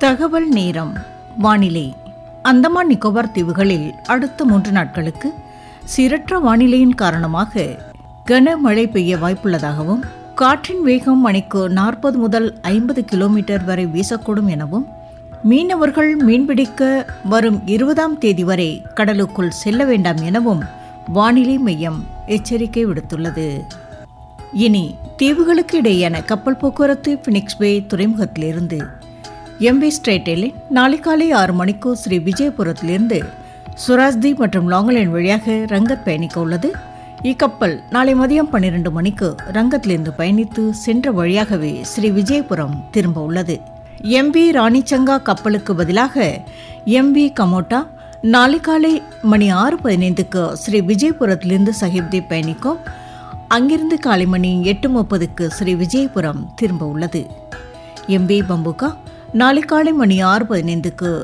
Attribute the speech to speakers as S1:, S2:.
S1: தகவல் நேரம் வானிலை அந்தமான் நிக்கோபார் தீவுகளில் அடுத்த மூன்று நாட்களுக்கு சீரற்ற வானிலையின் காரணமாக கனமழை பெய்ய வாய்ப்புள்ளதாகவும் காற்றின் வேகம் மணிக்கு நாற்பது முதல் ஐம்பது கிலோமீட்டர் வரை வீசக்கூடும் எனவும் மீனவர்கள் மீன்பிடிக்க வரும் இருபதாம் தேதி வரை கடலுக்குள் செல்ல வேண்டாம் எனவும் வானிலை மையம் எச்சரிக்கை விடுத்துள்ளது இனி தீவுகளுக்கு இடையேயான கப்பல் போக்குவரத்து பினிக்ஸ் பே துறைமுகத்திலிருந்து எம்பி ஸ்ட்ரேட்டில் நாளை காலை ஆறு மணிக்கு ஸ்ரீ விஜயபுரத்திலிருந்து சுராஜ்தீப் மற்றும் லாங்கலைன் வழியாக ரங்கத் பயணிக்க உள்ளது இக்கப்பல் நாளை மதியம் பன்னிரண்டு மணிக்கு ரங்கத்திலிருந்து பயணித்து சென்ற வழியாகவே ஸ்ரீ விஜயபுரம் திரும்ப உள்ளது எம்பி ராணிச்சங்கா கப்பலுக்கு பதிலாக எம்பி கமோட்டா நாளை காலை மணி ஆறு பதினைந்துக்கு ஸ்ரீ விஜயபுரத்திலிருந்து சஹிப்தீப் பயணிக்கும் அங்கிருந்து காலை மணி எட்டு முப்பதுக்கு ஸ்ரீ விஜயபுரம் திரும்ப உள்ளது எம்பி பம்புகா நாளை காலை மணி ஆறு பதினைந்துக்கு